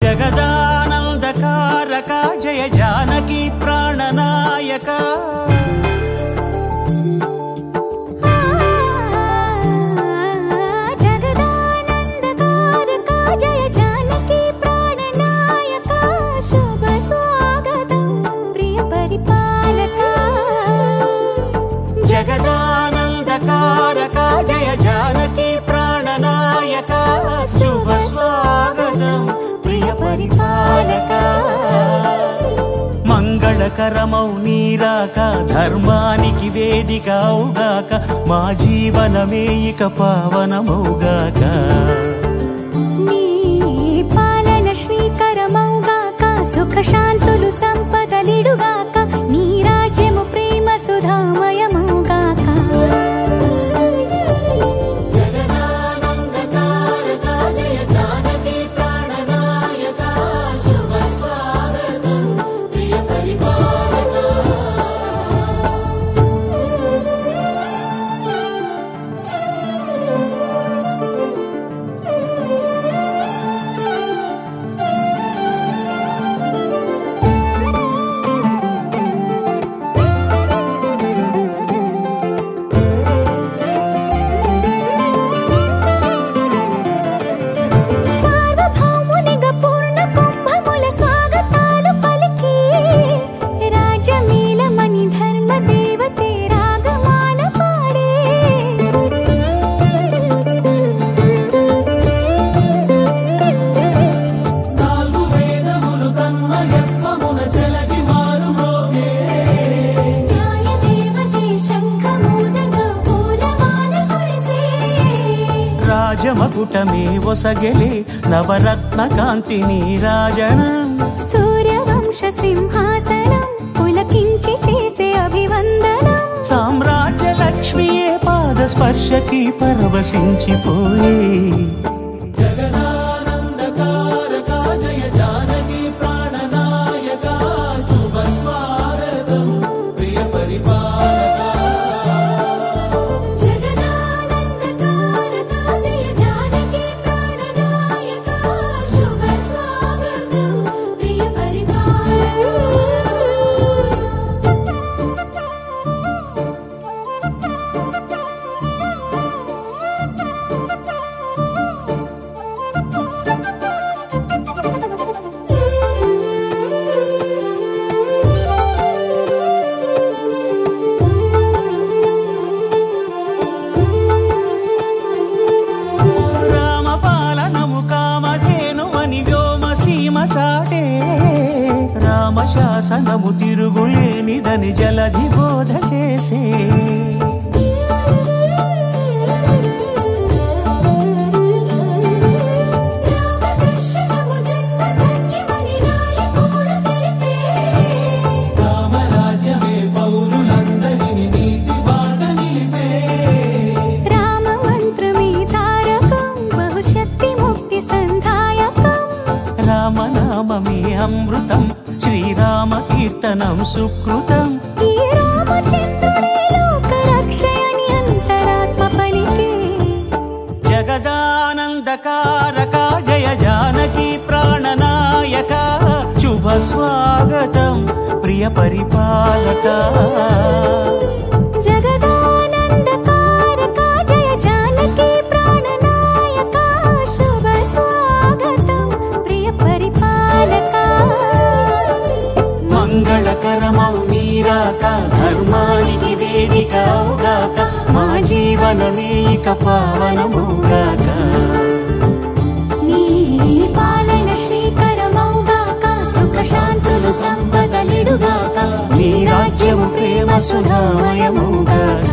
జగదానందకారక జయ జానకి ప్రాణనాయక జగదానందకారక జయ జానకి ప్రాణనాయక శుభ స్వాగతం ప్రియ పరిపాలక జగదానందకారక జయ జానకి ప్రాణనాయక శుభ స్వాగతం ప్రియ పరిపాలక మంగళకరమౌ నీరాక ధర్మానికి వేదిక అవుగాక మా జీవనమే ఇక పావనమౌగాక నీ పాలన శ్రీకరమౌగాక సుఖ శాంతులు సంపదలిడుగాక నీ రాజ్యము ప్రేమ సుధామయమౌగాక సార్వభౌమునిగా పూర్ణ కుంభముల స్వాగతాలు పలికి రాజమీలమణి ధర్మ దేవతే రాగమాల పాడే నాలుగు వేదములు తన్మయత్వమున చెలగి మారు న్యాయ దేవతే శంఖమూదగా పూలమాల కురిసే రాజమకుటమే ఒసగెలే నవరత్న కాంతి నీరాజనం సూర్యవంశ సింహాసనం పులకించి చేసే అభివందనం సామ్రాజ్య లక్ష్మియే పాద స్పర్శకి పరవశించిపోయే జగదానందకారక జయ జానకి ప్రాణనాయక శుభ స్వాగతం ప్రియ పరిపాలక జగదానందకారక జయ జానకి ప్రాణనాయక శుభ స్వాగతం ప్రియ పరిపాలక రామపాలనము కామధేనువని వ్యోమ సీమ చాటే రామశాసనము తిరుగులేనిదని జలధి బోధ చేసే రామదర్శనము జన్మధన్యమని నాయకుడు తెలిపే రామరాజ్యమే పౌరులందరిని నీతి బాట నిలిపే రామ మంత్రమే తారకం బహుశక్తి ముక్తి సంధాయకం రామనామమే అమృతం శ్రీరామ కీర్తనం సుకృతం ఈ రామచంద్రుడే లోక రక్షయని అంతరాత్మ పలికే జగదానందకారక జయ జానకి ప్రాణనాయక శుభ స్వాగతం ప్రియ పరిపాలక జగదానందకారక జయ జానకి ప్రాణనాయక శుభ స్వాగతం ప్రియ పరిపాలక మంగళకరమౌ నీరాక ధర్మానికి వేదిక అవుగాక మా జీవనమే ఇక పావనముగాక నీ పాలన శ్రీకరమౌగాక సుఖ శాంతులు సంపదలిడుగాక నీ రాజ్యము ప్రేమ సుధామయముగాక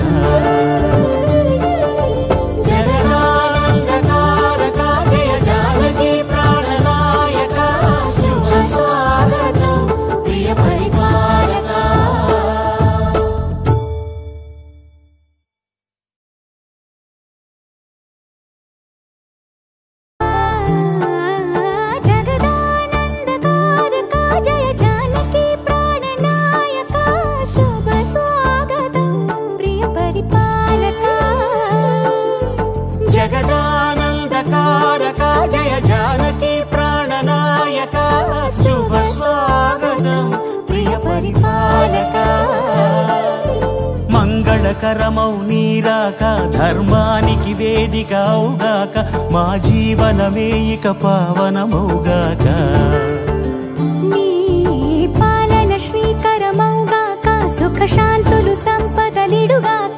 జగదానందకారక జయ జానకి ప్రాణనాయక శుభ స్వాగతం ప్రియ పరిపాలక జగదానందకారక జయ జానకి ప్రాణనాయక శుభ స్వాగతం మంగళకరమౌ నీరాక ధర్మానికి వేదిక అవుగాక మా జీవనమే ఇక పావనమౌగాక నీ పాలన శ్రీకరమౌగాక సుఖ శాంతులు సంపదలిడుగాక